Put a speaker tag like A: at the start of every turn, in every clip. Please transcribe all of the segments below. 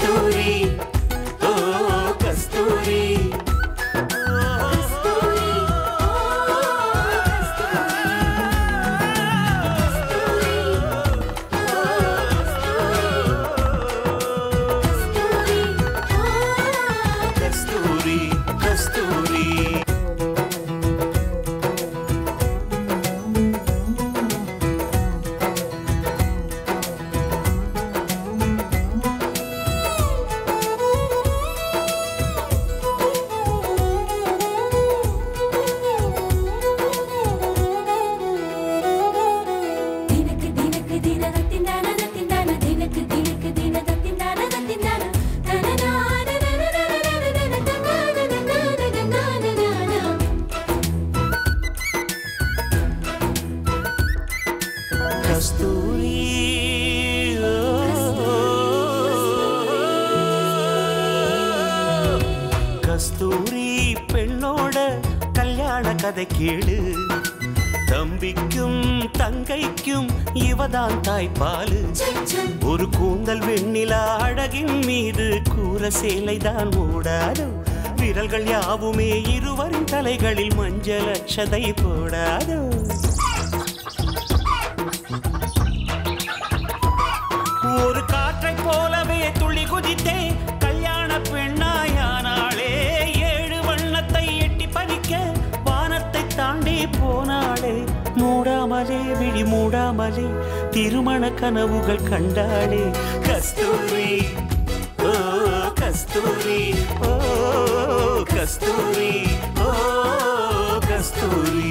A: கஸ்தூரி ஓ கஸ்தூரி கஸ்தூரி கஸ்தூரி
B: ದಿನಕ್ಕೆ ದಿನಕ್ಕೆ ದಿನದ ತಿಂದಾನದ ತಿಂದಾನ ದಿನಕ್ಕೆ ದಿನಕ್ಕೆ ದಿನದ ತಿಂದಾನದ ತಿಂದಾನ ತನನಾನ ನನನನನನನ ತನನನನನನನನನ.
A: கஸ்தூரி கஸ்தூரி பெண்ணோட கல்யாண கதை கேளு தம்பிக்கும் தங்கைக்கும் இவதான் தாய்ப்பாலு ஒரு கூந்தல் வெண்ணிலா அழகின் மீது கூற சேலைதான் மூடாதோ விரல்கள் யாவுமே இருவரின் தலைகளில் மஞ்சள் அக்ஷதை போடாதோ ஒரு காற்றை போலவே துள்ளி குதித்தே கல்யாண பெண்ணாயானாளே ஏழு வண்ணத்தை எட்டி பறிக்க வானத்தை தாண்டி போனாளே மூடாமலே விழி மூடாமலே திருமண கனவுகள் கண்டாளே கஸ்தூரி ஓ கஸ்தூரி ஓ கஸ்தூரி ஓ கஸ்தூரி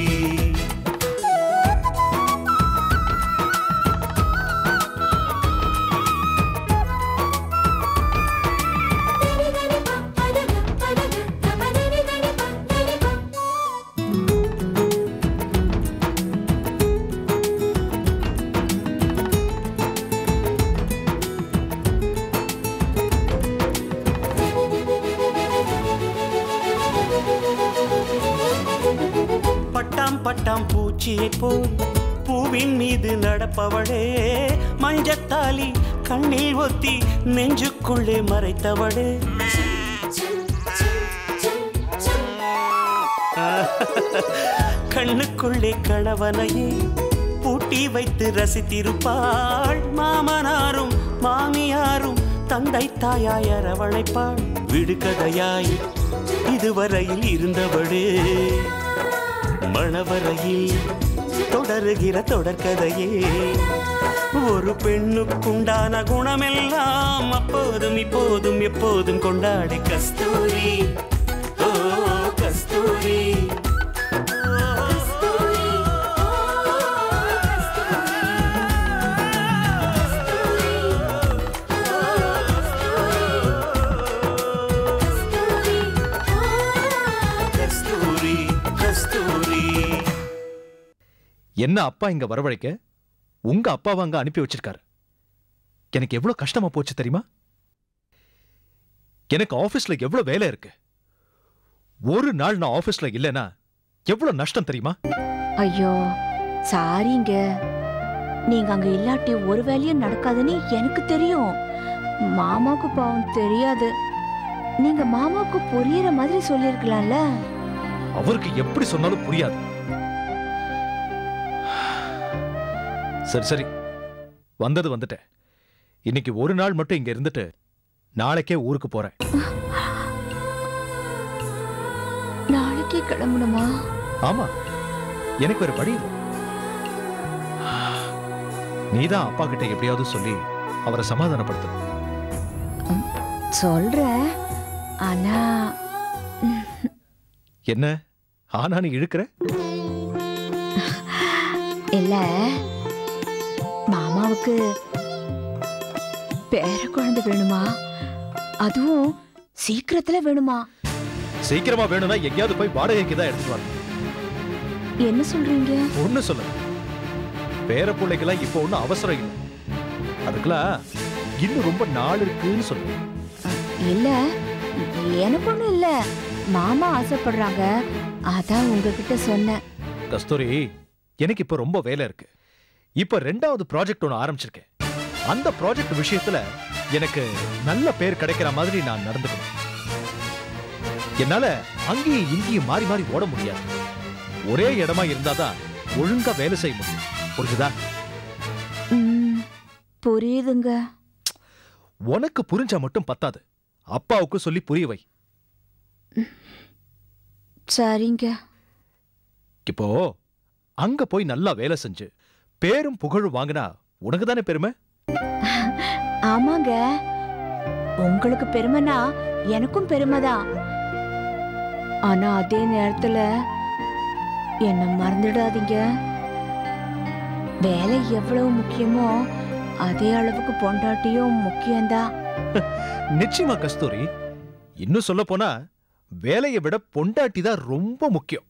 A: பட்டாம் பட்டாம் பூச்சியைப் போல் பூவின் மீது நடப்பவளே மஞ்சத்தாலி கண்ணில் ஒத்தி நெஞ்சுக்குள்ளே மறைத்தவளே கண்ணுக்குள்ளே கணவனையே பூட்டி வைத்து ரசித்திருப்பாள் மாமனாரும் மாமியாரும் தந்தை தாயாய் அரவணைப்பாள் விடுகதையாய் இதுவரையில் இருந்தவளே மணவரையில் தொடருகிற தொடர்கதையே ஒரு பெண்ணுக்குண்டான குணமெல்லாம் அப்போதும் இப்போதும் எப்போதும் கொண்டாடி கஸ்தூரி ஓ கஸ்தூரி கஸ்தூரி கஸ்தூரி
C: என்ன அப்பா இங்க வரவழைக்க உங்க அப்பாவை அங்க அனுப்பி வச்சிருக்காரு எனக்கு எவ்வளவு கஷ்டமா போச்சு தெரியுமா எனக்கு ஆபீஸ்ல எவ்வளவு வேலை இருக்கு ஒரு நாள் நான் ஆபீஸ்ல இல்லைன்னா எவ்வளவு நஷ்டம் தெரியுமா
D: ஐயோ சாரிங்க நீங்க அங்க இல்லாட்டி ஒரு வேலையும் நடக்காதுன்னு எனக்கு தெரியும் மாமாவுக்கு பாவம் தெரியாது நீங்க மாமாவுக்கு புரியுற மாதிரி சொல்லிருக்கலாம்ல
C: அவருக்கு எப்படி சொன்னாலும் புரியாது சரி சரி வந்தது வந்துட்டேன் இன்னைக்கு ஒரு நாள் மட்டும் இங்க இருந்துட்டு நாளைக்கே ஊருக்கு போறேன்
D: நாளைக்கே கிளம்பணுமா
C: ஆமா எனக்கு ஒரு வழி இல்லை நீதான் அப்பா கிட்ட எப்படியாவது சொல்லி அவரை சமாதானப்படுத்து
D: சொல்ற ஆனா
C: என்ன ஆனா நீ இழுக்கிற
D: இல்ல மாமாவுக்கு பேர குழந்தை வேணுமா அதுவும் சீக்கிரத்துல வேணுமா
C: சீக்கிரமா வேணும்னா எங்கேயாவது போய் வாடகைக்கு தான் எடுத்துட்டு வரணும்
D: என்ன சொல்றீங்க
C: ஒண்ணு சொல்லு பேர பிள்ளைக்கெல்லாம் இப்போ ஒண்ணும் அவசரம் இல்லை அதுக்கெல்லாம் இன்னும் ரொம்ப நாள் இருக்குன்னு சொல்லு
D: இல்ல எனக்கு ஒண்ணும் இல்ல மாமா ஆசைப்படுறாங்க அதான் உங்ககிட்ட சொன்னேன்
C: கஸ்தூரி எனக்கு இப்ப ரொம்ப வேலை இருக்கு இப்ப ரெண்டாவது ப்ராஜெக்ட் ஒன்று ஆரம்பிச்சிருக்கேன் அந்த ப்ராஜெக்ட் விஷயத்துல எனக்கு நல்ல பேர் கிடைக்கிற மாதிரி நான் நடந்துக்கணும் என்னால அங்கேயும் இங்கேயும் மாறி மாறி ஓட முடியாது ஒரே இடமா இருந்தாதான் ஒழுங்கா வேலை செய்ய முடியும் புரிஞ்சுதா
D: ம், புரியுதுங்க
C: உனக்கு புரிஞ்சா மட்டும் பத்தாது அப்பாவுக்கு சொல்லி புரிய வை
D: சரிங்க
C: இப்போ அங்க போய் நல்லா வேலை செஞ்சு பேரும் புகழும் வாங்கினா உனக்கு தானே பெருமை
D: ஆமாங்க உங்களுக்கு பெருமைனா எனக்கும் பெருமைதான் ஆனா அதே நேரத்துல என்ன மறந்துடாதீங்க வேலை எவ்வளவு முக்கியமோ அதே அளவுக்கு பொண்டாட்டியும் முக்கியம்தான்
C: நிச்சயமா கஸ்தூரி இன்னும் சொல்ல போனா வேலையை விட பொண்டாட்டி தான் ரொம்ப முக்கியம்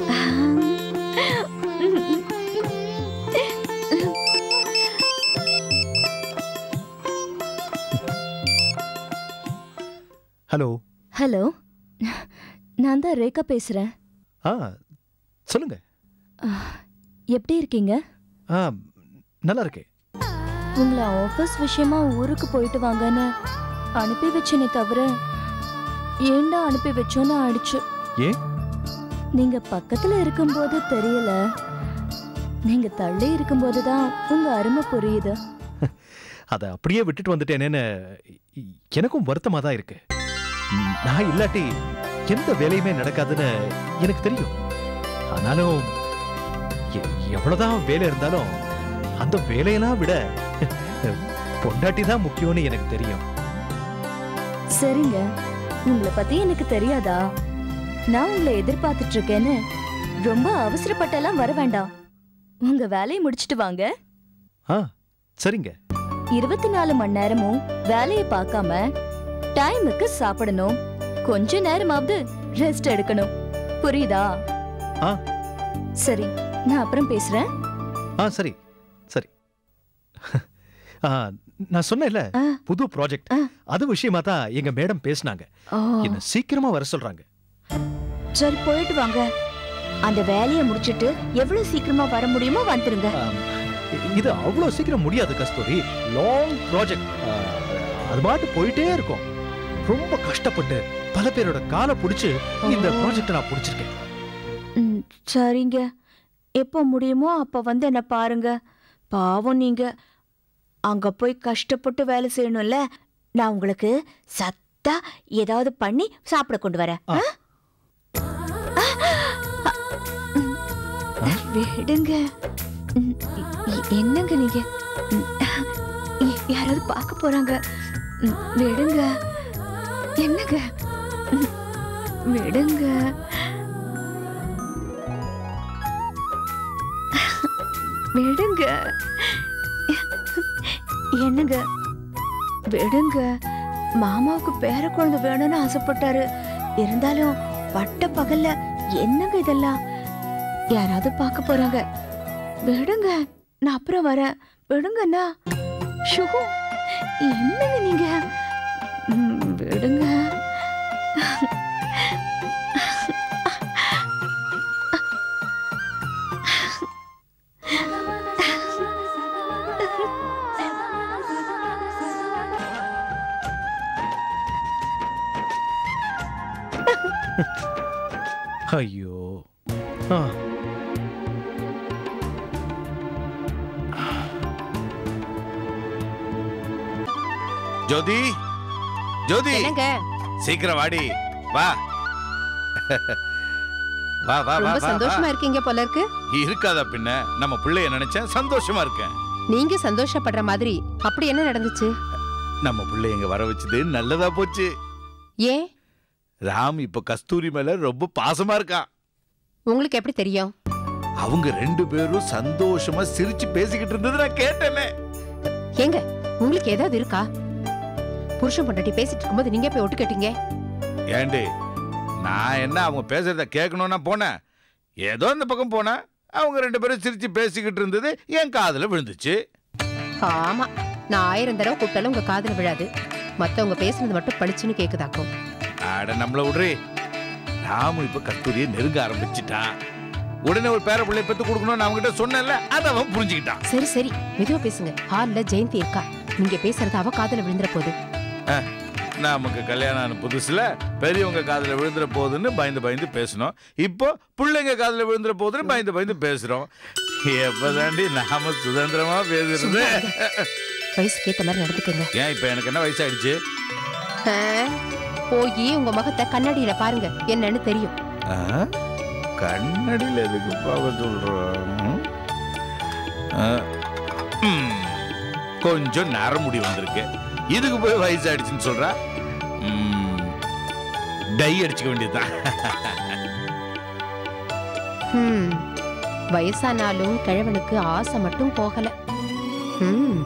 C: ஹலோ
E: ஹலோ நான் தான் ரேகா பேசுறேன்
C: ஆ சொல்லுங்க
E: எப்படி இருக்கீங்க
C: ஆ நல்லா இருக்கேன்
E: உங்களை ஆஃபீஸ் விஷயமா ஊருக்கு போயிட்டு வாங்கன்னு அனுப்பி வச்சேனே தவிர ஏண்டா அனுப்பி வச்சோன்னு ஆயிடுச்சு
C: ஏன்
E: நீங்க பக்கத்துல இருக்கும்போது தெரியல நீங்க தள்ளி இருக்கும்போது தான் உங்க அருமை புரியுது
C: அதை அப்படியே விட்டுட்டு வந்துட்டேனேன்னு இ- எனக்கும் வருத்தமா தான் இருக்கு ம், நான் இல்லாட்டி எந்த வேலையுமே நடக்காதுன்னு எனக்கு தெரியும் ஆனாலும் எ- எவ்வளவுதான் வேலை இருந்தாலும் அந்த வேலையெல்லாம் விட பொண்டாட்டி தான் முக்கியம்னு எனக்கு தெரியும்
E: சரிங்க உங்களை பத்தி எனக்கு தெரியாதா நான் உங்களை எதிர்பார்த்துட்டு இருக்கேன்னு ரொம்ப அவசரப்பட்டெல்லாம் வர வேண்டாம் உங்க வேலையை முடிச்சிட்டு வாங்க
C: ஆ சரிங்க
E: இருபத்தி நாலு மணி நேரமும் வேலையை பார்க்காம டைமுக்கு சாப்பிடணும் கொஞ்ச நேரமாவது ரெஸ்ட் எடுக்கணும் புரியுதா
C: ஆ.
E: சரி நான் அப்புறம் பேசுறேன்
C: ஆ சரி சரி ஆ, நான் சொன்னேன்ல
D: ஆ.
C: புது ப்ராஜெக்ட்
D: ஆ.
C: அது விஷயமா தான் எங்க மேடம் பேசுனாங்க
D: ஓ,
C: என்ன சீக்கிரமா வர சொல்றாங்க
D: சரி போயிட்டு வாங்க அந்த வேலையை முடிச்சிட்டு எவ்வளவு சீக்கிரமா வர முடியுமோ வந்துருங்க
C: ஆம், இ- இது அவ்வளவு சீக்கிரம் முடியாது கஸ்தூரி லாங் ப்ராஜெக்ட் அது பாட்டு போயிட்டே இருக்கும் ரொம்ப கஷ்டப்பட்டு பல பேரோட காலை புடிச்சு இந்த
D: ஓ.
C: ப்ராஜெக்ட் நான் புடிச்சிருக்கேன்
D: ம், சரிங்க எப்போ முடியுமோ அப்ப வந்து என்ன பாருங்க பாவம் நீங்க அங்க போய் கஷ்டப்பட்டு வேலை செய்யணும்ல நான் உங்களுக்கு சத்தா ஏதாவது பண்ணி சாப்பிட கொண்டு வரேன்
C: ஆ.
D: ஆ? ம், விடுங்க ம், இ- என்னங்க நீங்க ம், இ- யாராவது பார்க்க போறாங்க ம், விடுங்க என்னங்க ம், விடுங்க விடுங்க என்னங்க விடுங்க மாமாவுக்கு பேர குழந்தை வேணும்னு ஆசைப்பட்டாரு இருந்தாலும் பட்ட பகல்ல என்னங்க இதெல்லாம் யாராவது பார்க்க போறாங்க விடுங்க நான் அப்புறம் வரேன் விடுங்கண்ணா ஷூ என்னங்க நீங்க ம், விடுங்க
C: ஐயோ ஆ
F: ஜோதி ஜோதி
G: என்னங்க
F: சீக்கிரம் வாடி வா வா வா வா
G: ரொம்ப
F: வா,
G: சந்தோஷமா
F: வா
G: இருக்கீங்க போல இருக்கு
F: இருக்காதா பின்ன நம்ம பிள்ளைய நினைச்சேன் சந்தோஷமா இருக்கேன்
G: நீங்க சந்தோஷப்படுற மாதிரி அப்படி என்ன நடந்துச்சு
F: நம்ம பிள்ளை இங்க வர வச்சது நல்லதா போச்சு
G: ஏன்
F: ராம் இப்ப கஸ்தூரி மேல ரொம்ப பாசமா இருக்கான்
G: உங்களுக்கு எப்படி தெரியும்
F: அவங்க ரெண்டு பேரும் சந்தோஷமா சிரிச்சு பேசிக்கிட்டு இருந்தது நான் கேட்டேனே
G: ஏங்க உங்களுக்கு ஏதாவது இருக்கா புருஷன் பொண்டாட்டி பேசிட்டு இருக்கும்போது நீங்க போய் ஒட்டு கேட்டீங்க
F: ஏண்டி நான் என்ன அவங்க பேசுறத கேட்கணும்னா போனேன் ஏதோ இந்த பக்கம் போனேன் அவங்க ரெண்டு பேரும் சிரிச்சு பேசிக்கிட்டு இருந்தது என் காதுல விழுந்துச்சு
G: ஆமா நான் ஆயிரம் தடவை கூப்பிட்டாலும் உங்க காதுல விழாது மத்தவங்க பேசுனது மட்டும் பளிச்சுன்னு கேக்குதாக்கும்
F: அட நம்மள விடுறே ராமு இப்ப கஸ்தூரியை நெருங்க ஆரம்பிச்சிட்டான் உடனே ஒரு பேர பிள்ளை பெத்து கொடுக்கணும்னு அவங்ககிட்ட சொன்னேன்ல அதை அவன் புரிஞ்சுக்கிட்டான்
G: சரி சரி மெதுவா பேசுங்க ஹால்ல ஜெயந்தி இருக்கா நீங்க பேசுறது அவ காதுல விழுந்துற போகுது
F: நமக்கு கல்யாணம் ஆன புதுசுல பெரியவங்க காதுல விழுந்துற போகுதுன்னு பயந்து பயந்து பேசணும் இப்போ பிள்ளைங்க காதுல விழுந்துற போகுதுன்னு பயந்து பயந்து பேசுறோம் எப்பதாண்டி நாம சுதந்திரமா பேசுறது
G: வயசுக்கு ஏத்த மாதிரி நடந்துக்கங்க
F: ஏன் இப்ப எனக்கு என்ன வயசாயிடுச்சு
G: ஆ, போய் உங்க முகத்தை கண்ணாடியில பாருங்க என்னன்னு தெரியும்
F: ஆ? கண்ணாடியில் எதுக்கு பார்க்க சொல்றோம் ஆ, ம், கொஞ்சம் நரமுடி வந்திருக்கு இதுக்கு போய் வயசாயிடுச்சுன்னு சொல்றா ம், டை அடிச்சுக்க வேண்டியதுதான்
G: ஹம், வயசானாலும் கிழவனுக்கு ஆசை மட்டும் போகல ஹம்,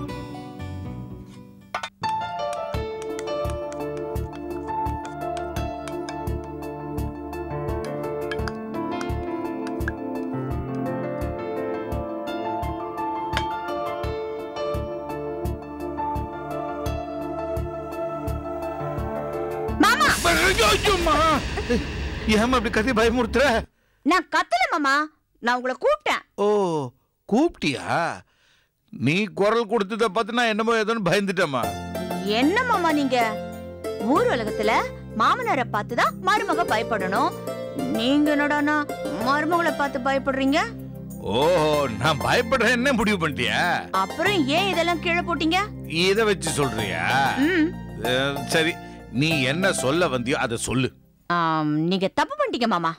F: ஐயோ, ஐயோம்மா. ஏம்மா அப்படி கத்தி பயமுறுத்துற
D: நான் கத்தல மாமா நான் உங்களை கூப்பிட்டேன்
F: ஓ கூப்பிட்டியா நீ குரல் கொடுத்தத பார்த்து நான் என்னமோ ஏதோன்னு பயந்துட்டேம்மா
D: என்ன மாமா நீங்க ஊர் உலகத்துல மாமனாரை பார்த்து தான் மருமக பயப்படணும் நீங்க என்னடானா மருமகளை பார்த்து பயப்படுறீங்க
F: ஓஹோ நான் பயப்படுறேன் என்ன முடிவு பண்ணிட்டியா
D: அப்புறம் ஏன் இதெல்லாம் கீழே போட்டீங்க
F: இதை வச்சு சொல்றியா
D: ம்
F: அஹ், சரி நீ என்ன சொல்ல வந்தியோ அதை சொல்லு
D: ஆம், நீங்க தப்பு பண்ணிட்டீங்க மாமா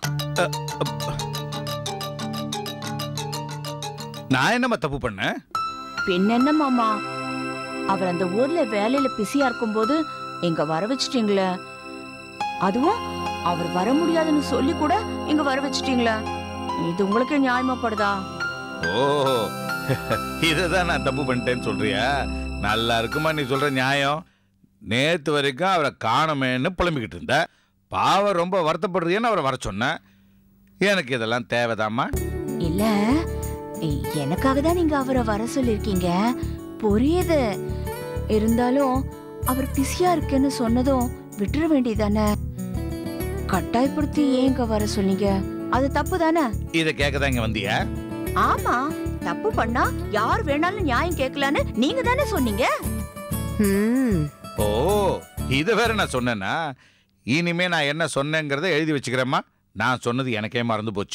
F: நான் என்னம்மா தப்பு பண்ணேன்
D: பின்னென்ன மாமா அவர் அந்த ஊர்ல வேலையில பிஸியா இருக்கும்போது இங்க வர வச்சிட்டீங்களே அதுவும் அவர் வர முடியாதுன்னு சொல்லி கூட இங்க வர வச்சிட்டீங்களே இது உங்களுக்கு நியாயமாப்படுதா
F: ஓ இதான் நான் தப்பு பண்ணிட்டேன்னு சொல்றியா நல்லா இருக்குமா நீ சொல்ற நியாயம் நேத்து வரைக்கும் அவரை காணமேன்னு புலம்பிக்கிட்டு இருந்த பாவம் ரொம்ப வருத்தப்படுறியன்னு அவரை வர சொன்னேன் எனக்கு இதெல்லாம் தேவைதாம்மா
D: இல்ல எனக்காக தான் நீங்க அவரை வர சொல்லிருக்கீங்க புரியுது இருந்தாலும் அவர் பிஸியா இருக்குன்னு சொன்னதும் விட்டுற வேண்டியதானே கட்டாயப்படுத்தி ஏங்க வர சொன்னீங்க அது தப்பு தானே
F: இதை கேட்க தான் இங்க வந்தியா
D: ஆமா தப்பு பண்ணா யார் வேணாலும் நியாயம் கேட்கலான்னு நீங்க தானே சொன்னீங்க
G: ஹம்.
F: ஓ இதை வேற நான் சொன்னேன்னா இனிமே நான் என்ன சொன்னேங்கிறத எழுதி வச்சுக்கிறேம்மா நான் சொன்னது எனக்கே மறந்து போச்சு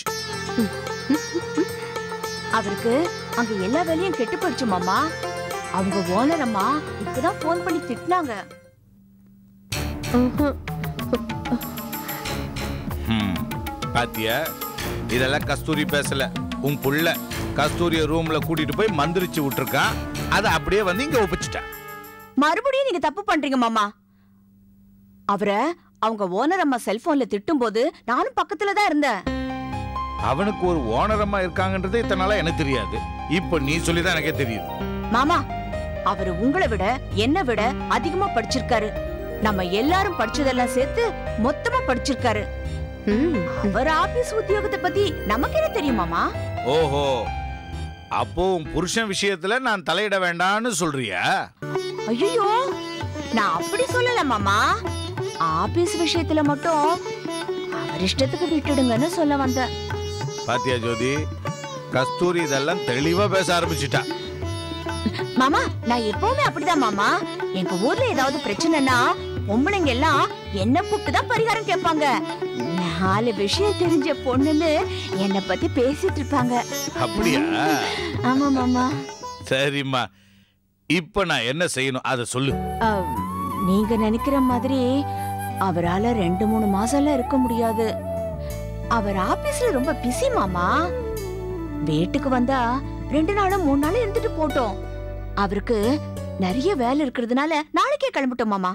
D: அவருக்கு அங்க எல்லா வேலையும் கெட்டு போயிடுச்சு மாமா அவங்க ஓனர் அம்மா இப்பதான் போன் பண்ணி திட்டினாங்க
G: ம்ஹும்.
F: ம், பாத்தியா இதெல்லாம் கஸ்தூரி பேசல உன் புள்ள கஸ்தூரிய ரூம்ல கூட்டிட்டு போய் மந்திரிச்சு விட்டுருக்கான் அதை அப்படியே வந்து இங்க ஒப்பிச்சிட்டான்
D: மறுபடியும் நீங்க தப்பு பண்றீங்க மாமா அவரை அவங்க ஓனர் அம்மா செல்போன்ல திட்டும் போது நானும் பக்கத்துல தான் இருந்தேன்
F: அவனுக்கு ஒரு ஓனரமா இருக்காங்கன்றது இத்தனை நாளா எனக்கு தெரியாது இப்போ நீ சொல்லிதான் எனக்கே தெரியுது
D: மாமா அவரு உங்களை விட என்ன விட அதிகமா படிச்சிருக்காரு நம்ம எல்லாரும் படிச்சதெல்லாம் சேர்த்து மொத்தமா படிச்சிருக்காரு
G: ஹம்.
D: அவர் ஆபீஸ் உத்தியோகத்தை பத்தி நமக்கு என்ன தெரியுமாமா
F: ஓஹோ அப்போ உன் புருஷன் விஷயத்துல நான் தலையிட வேண்டாம்னு சொல்றியா
D: ஐயோ நான் அப்படி சொல்லல மாமா ஆபீஸ் விஷயத்துல மட்டும் அவர் இஷ்டத்துக்கு விட்டுடுங்கன்னு சொல்ல வந்தேன்
F: பாத்தியா ஜோதி கஸ்தூரி இதெல்லாம் தெளிவா பேச ஆரம்பிச்சிட்டா
D: மாமா நான் எப்பவுமே அப்படிதான் மாமா எங்க ஊர்ல ஏதாவது பிரச்சனைனா பொம்பளைங்க எல்லாம் என்ன கூப்பிட்டு தான் பரிகாரம் கேட்பாங்க நாலு விஷயம் தெரிஞ்ச பொண்ணுன்னு என்னை பத்தி பேசிட்டு இருப்பாங்க
F: அப்படியா
D: ஆமா மாமா
F: சரிம்மா இப்போ நான் என்ன செய்யணும் அதை சொல்லு
D: அஹ், நீங்க நினைக்கிற மாதிரி அவரால ரெண்டு மூணு மாசம்லாம் இருக்க முடியாது அவர் ஆபீஸ்ல ரொம்ப பிஸி மாமா வீட்டுக்கு வந்தா ரெண்டு நாளும் மூணு நாளும் இருந்துட்டு போட்டோம் அவருக்கு நிறைய வேலை இருக்கிறதுனால நாளைக்கே கிளம்பிட்டோம் மாமா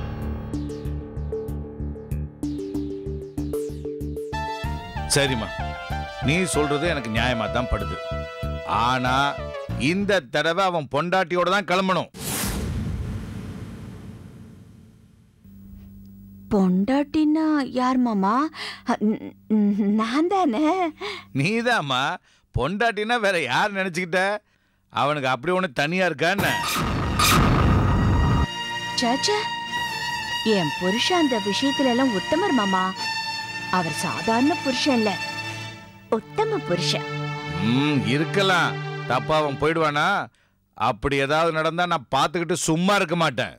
F: சரிம்மா நீ சொல்றது எனக்கு நியாயமா தான் படுது ஆனா இந்த தடவை அவன் பொண்டாட்டியோட தான் கிளம்பணும்
D: பொண்டாட்டின்னா யார் மாமா அ, ந- ந- நான் தானே
F: நீதாம்மா பொண்டாட்டினா வேற யார் நினைச்சுக்கிட்ட அவனுக்கு அப்படி ஒண்ணு தனியா இருக்கான்னு
D: சேச்சே என் புருஷன் அந்த விஷயத்துல எல்லாம் உத்தமர் மாமா அவர் சாதாரண புருஷன் இல்ல உத்தம புருஷன்
F: ம் இருக்கலாம் தப்பா அவன் போயிடுவானா அப்படி ஏதாவது நடந்தா நான் பார்த்துக்கிட்டு சும்மா இருக்க மாட்டேன்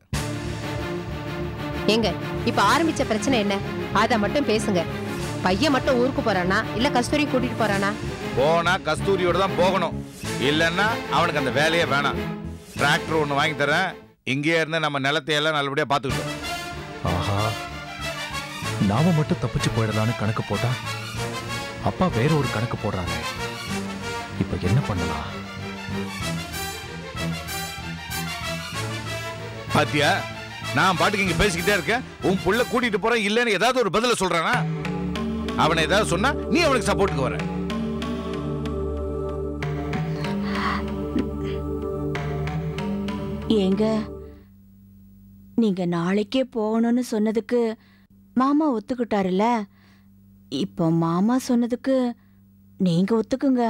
G: ஏங்க இப்ப ஆரம்பிச்ச பிரச்சனை என்ன அத மட்டும் பேசுங்க பையன் மட்டும் ஊருக்கு போறானா இல்ல கஸ்தூரி கூட்டிட்டு போறானா
F: போனா கஸ்தூரியோட தான் போகணும் இல்லைன்னா அவனுக்கு அந்த வேலையே வேணாம் டிராக்டர் ஒன்று வாங்கி தரேன் இங்கேயே இருந்து நம்ம நிலத்தையெல்லாம் நல்லபடியாக பார்த்துக்கிட்டோம்
C: ஆஹா நாம மட்டும் தப்பிச்சு போயிடலான்னு கணக்கு போட்டா அப்பா வேற ஒரு கணக்கு போடுறாங்க இப்ப என்ன பண்ணலாம்
F: பாத்தியா நான் பாட்டுக்கு இங்க பேசிக்கிட்டே இருக்கேன் உன் புள்ள கூட்டிட்டு போறேன் இல்லைன்னு ஏதாவது ஒரு பதில சொல்றானா அவனை ஏதாவது சொன்னா நீ அவனுக்கு சப்போர்ட்டுக்கு வர
D: ஏங்க நீங்க நாளைக்கே போகணும்னு சொன்னதுக்கு மாமா ஒத்துக்கிட்டாருல்ல இப்போ மாமா சொன்னதுக்கு நீங்க ஒத்துக்குங்க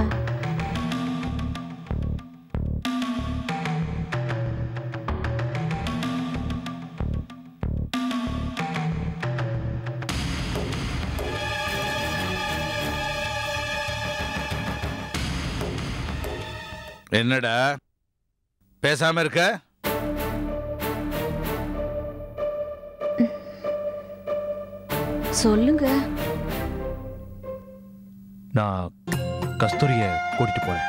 F: என்னடா பேசாம இருக்க
D: சொல்லுங்க
C: நான் கஸ்தூரிய கூட்டிட்டு போறேன்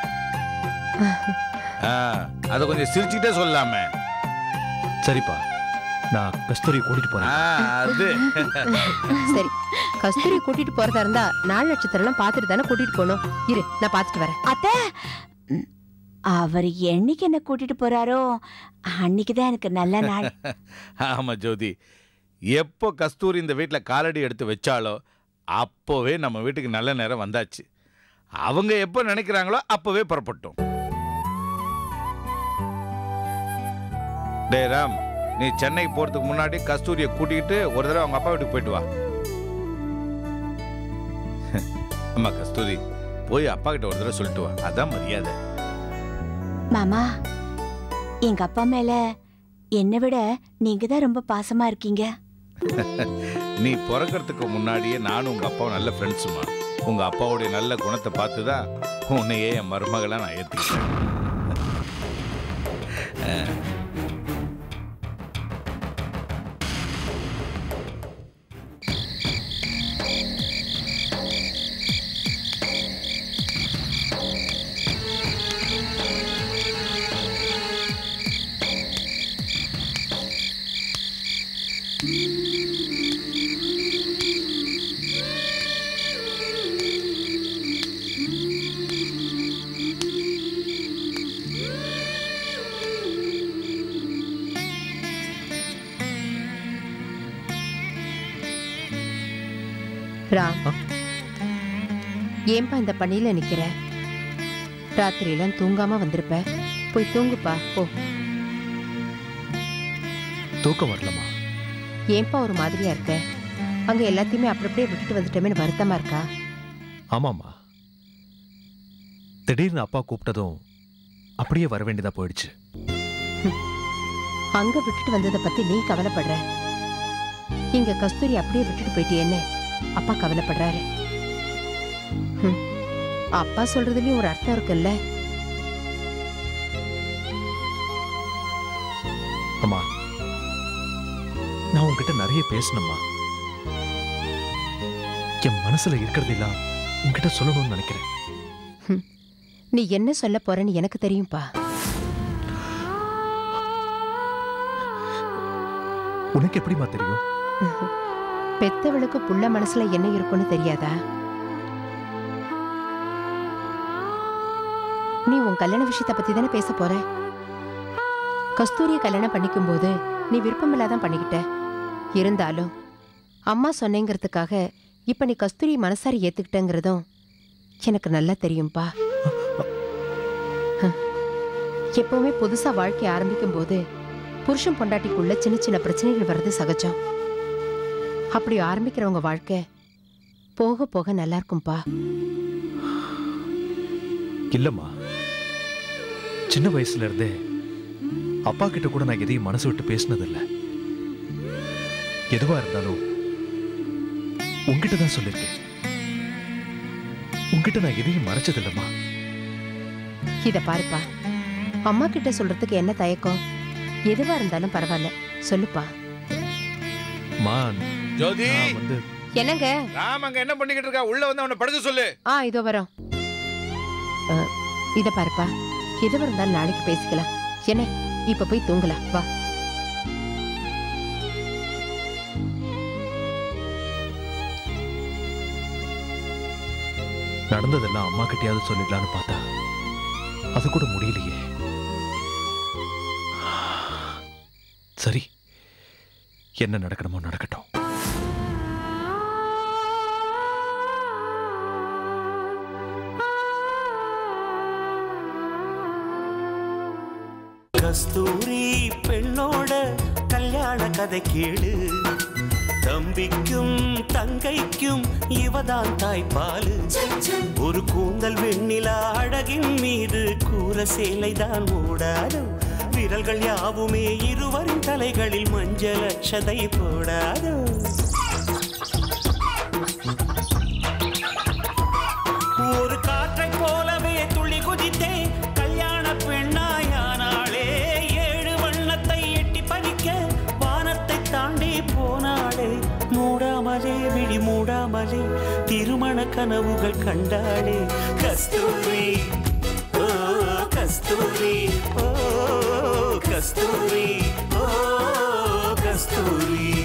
F: ஆ, அதை கொஞ்சம் சிரிச்சுக்கிட்டே சொல்லாமே
C: சரிப்பா நான் கஸ்தூரிய கூட்டிட்டு
F: ஆ,
C: போறேன்
F: அது
G: சரி கஸ்தூரி கூட்டிட்டு போறதா இருந்தா நாள் நட்சத்திரம் எல்லாம் பாத்துட்டு தானே கூட்டிட்டு போகணும் இரு நான் பாத்துட்டு வரேன்
D: அத்தை ம், அவர் என்னைக்கு என்ன கூட்டிட்டு போறாரோ அன்னைக்கு தான் எனக்கு நல்ல நாள்
F: ஆமா ஜோதி எப்போ கஸ்தூரி இந்த வீட்டில் காலடி எடுத்து வச்சாலோ அப்போவே நம்ம வீட்டுக்கு நல்ல நேரம் வந்தாச்சு அவங்க எப்போ நினைக்கிறாங்களோ அப்போவே புறப்பட்டோம் டே ராம் நீ சென்னைக்கு போறதுக்கு முன்னாடி கஸ்தூரியை கூட்டிக்கிட்டு ஒரு தடவை அவங்க அப்பா வீட்டுக்கு போயிட்டு வா அம்மா கஸ்தூரி போய் அப்பா கிட்ட ஒரு தடவை சொல்லிட்டு வா அதான் மரியாதை
D: மாமா எங்க அப்பா மேல என்னை விட நீங்க தான் ரொம்ப பாசமா இருக்கீங்க
F: நீ பிறக்கறதுக்கு முன்னாடியே நானும் உங்க அப்பாவும் நல்ல ஃப்ரெண்ட்ஸுமா உங்க அப்பாவுடைய நல்ல குணத்தை பார்த்து தான் உன்னையே என் மருமகளா நான் ஏத்துக்கிட்டேன்
G: ராம் ஏன்பா இந்த பணியில நிக்கிற ராத்திரியெல்லாம் தூங்காம வந்திருப்ப போய் தூங்குப்பா போ
C: தூக்கம் வரலமா
G: ஏன்பா ஒரு மாதிரியா இருக்க அங்க எல்லாத்தையுமே அப்படி அப்படியே விட்டுட்டு வந்துட்டோமேன்னு வருத்தமா இருக்கா
C: ஆமாம்மா திடீர்னு அப்பா கூப்பிட்டதும் அப்படியே வர வேண்டியதா போயிடுச்சு
G: அங்க விட்டுட்டு வந்ததை பத்தி நீ கவலைப்படுற இங்க கஸ்தூரி அப்படியே விட்டுட்டு போயிட்டியேன்னு அப்பா கவலைப்படுறாரு ஹம். அப்பா சொல்றதுலயும் ஒரு அர்த்தம் இருக்குல்ல
C: அம்மா நான் உன்கிட்ட நிறைய பேசணும்மா என் மனசுல இருக்கிறதெல்லாம் உன்கிட்ட சொல்லணும்னு நினைக்கிறேன்
G: நீ என்ன சொல்ல போறேன்னு எனக்கு தெரியும்பா
C: உனக்கு எப்படிம்மா தெரியும்
G: பெத்தவளுக்கு புள்ள மனசுல என்ன இருக்குன்னு தெரியாதா நீ உன் கல்யாண விஷயத்தை பத்தி தானே பேச போற கஸ்தூரிய கல்யாணம் பண்ணிக்கும் போது நீ விருப்பமில்லாதான் பண்ணிக்கிட்ட இருந்தாலும் அம்மா சொன்னேங்கிறதுக்காக இப்ப நீ கஸ்தூரி மனசாரி ஏத்துக்கிட்டங்கிறதும் எனக்கு நல்லா தெரியும்பா ஹம். எப்பவுமே புதுசா வாழ்க்கை ஆரம்பிக்கும் போது புருஷன் பொண்டாட்டிக்குள்ள சின்ன சின்ன பிரச்சனைகள் வர்றது சகஜம் அப்படி ஆரம்பிக்கிறவங்க வாழ்க்கை போக போக நல்லா இருக்கும்பா
C: இல்லம்மா சின்ன வயசுல இருந்தே அப்பா கிட்ட கூட நான் எதையும் மனசு விட்டு பேசினதில்ல எதுவா இருந்தாலும் உன்கிட்ட தான் சொல்லியிருக்கேன் உன்கிட்ட நான் எதையும் மறைச்சதில்லம்மா
G: இத பாருப்பா அம்மா கிட்ட சொல்றதுக்கு என்ன தயக்கம் எதுவா இருந்தாலும் பரவாயில்ல சொல்லுப்பா
C: மான்
F: ஜோதி
C: நான் வந்து
G: என்னங்க
F: ராம் அங்க என்ன பண்ணிக்கிட்டு இருக்கா உள்ள வந்து அவனை படுக்க சொல்லு
G: ஆ இதோ வரோம் அஹ், இத பாருப்பா எதுவா இருந்தாலும் நாளைக்கு பேசிக்கலாம் என்ன இப்ப போய் தூங்கலாம் வா
C: நடந்ததெல்லாம் அம்மா கிட்டயாவது சொல்லிடலான்னு பார்த்தா அது கூட முடியலையே சரி என்ன நடக்கணுமோ நடக்கட்டும்
A: கஸ்தூரி பெண்ணோட கல்யாண கதை கேளு தம்பிக்கும் தங்கைக்கும் இவதான் தாய்ப்பாலு ஒரு கூந்தல் வெண்ணிலா அழகின் மீது கூற சேலைதான் ஓடாது விரல்கள் யாவுமே இருவரின் தலைகளில் மஞ்சள் அச்சதை போடாது ஒரு காற்றைப் போலவே துள்ளி குதித்தே கல்யாண பெண்ணாயானாளே ஏழு வண்ணத்தை எட்டி பறிக்க வானத்தை தாண்டி போனாளே மூடாமலே விழி மூடாமலே திருமண கனவுகள் கண்டாளே கஸ்தூரி ஓ கஸ்தூரி ஓ கஸ்தூரி ஓ கஸ்தூரி